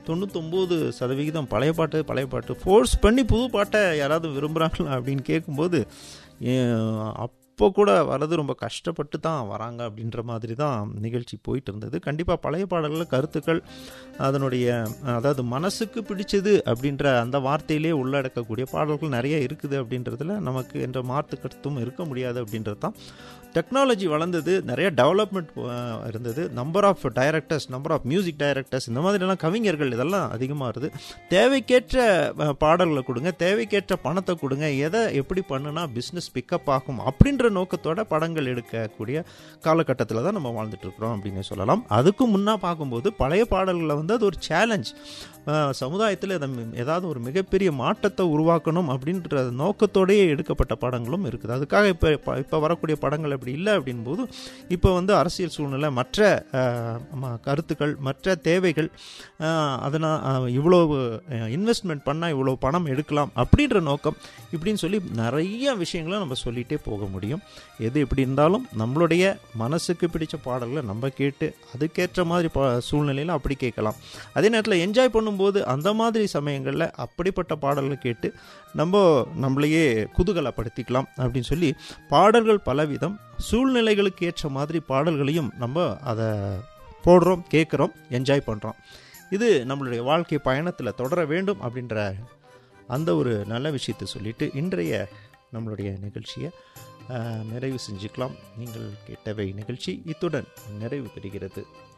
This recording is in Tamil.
தொண்ணூத்தொம்பது சதவிகிதம் பழைய பாட்டு பழைய பாட்டு ஃபோர்ஸ் பண்ணி புது பாட்டை யாராவது விரும்புகிறாங்களா அப்படின்னு கேட்கும்போது அப்போ கூட வர்றது ரொம்ப கஷ்டப்பட்டு தான் வராங்க அப்படின்ற மாதிரி தான் நிகழ்ச்சி போயிட்டு இருந்தது கண்டிப்பாக பழைய பாடல்கள் கருத்துக்கள் அதனுடைய அதாவது மனசுக்கு பிடிச்சது அப்படின்ற அந்த வார்த்தையிலே உள்ளடக்கக்கூடிய பாடல்கள் நிறைய இருக்குது அப்படின்றதுல நமக்கு என்ற மாற்று கருத்தும் இருக்க முடியாது அப்படின்றது தான் டெக்னாலஜி வளர்ந்தது நிறைய டெவலப்மெண்ட் இருந்தது number of directors number of music directors இந்த மாதிரிலாம் கவிஞர்கள் இதெல்லாம் அதிகமாக வருது தேவைக்கேற்ற அஹ், பாடல்களை கொடுங்க தேவைக்கேற்ற பணத்தை கொடுங்க எதை எப்படி பண்ணுனா பிஸ்னஸ் பிக்கப் ஆகும் அப்படின்ற நோக்கத்தோட படங்கள் எடுக்கக்கூடிய காலகட்டத்தில் தான் நம்ம வாழ்ந்துட்டு இருக்கிறோம் அப்படின்னு சொல்லலாம் அதுக்கு முன்னா பார்க்கும்போது பழைய பாடல்களை வந்து அது ஒரு சேலஞ்ச் சமுதாயத்தில் ஏதாவது ஒரு மிகப்பெரிய மாற்றத்தை உருவாக்கணும் அப்படின்ற நோக்கத்தோடயே எடுக்கப்பட்ட படங்களும் இருக்குது அதுக்காக இப்போ இப்போ வரக்கூடிய படங்கள் அப்படி இல்லை அப்படின்போது இப்போ வந்து அரசியல் சூழ்நிலை மற்ற அஹ், ம- கருத்துக்கள் மற்ற தேவைகள் அதனால் இவ்வளோ இன்வெஸ்ட்மெண்ட் பண்ணால் இவ்வளோ பணம் எடுக்கலாம் அப்படின்ற நோக்கம் இப்படின்னு சொல்லி நிறைய விஷயங்களை நம்ம சொல்லிகிட்டே போக முடியும் எது எப்படி இருந்தாலும் நம்மளுடைய மனசுக்கு பிடிச்ச பாடல்களை நம்ம கேட்டு அதுக்கேற்ற மாதிரி பா சூழ்நிலையில் அப்படி கேட்கலாம் அதே நேரத்தில் என்ஜாய் பண்ணும்போது அந்த மாதிரி சமயங்களில் அப்படிப்பட்ட பாடல்களை கேட்டு நம்ம நம்மளையே குதூகலப்படுத்திக்கலாம் அப்படின்னு சொல்லி பாடல்கள் பலவிதம் சூழ்நிலைகளுக்கு ஏற்ற மாதிரி பாடல்களையும் நம்ம அதை போடுறோம் கேட்குறோம் என்ஜாய் பண்ணுறோம் இது நம்மளுடைய வாழ்க்கை பயணத்தில் தொடர வேண்டும் அப்படின்ற அந்த ஒரு நல்ல விஷயத்தை சொல்லிட்டு இன்றைய நம்மளுடைய நிகழ்ச்சியை அஹ், நிறைவு செஞ்சுக்கலாம் நீங்கள் கேட்டவை நிகழ்ச்சி இத்துடன் நிறைவு பெறுகிறது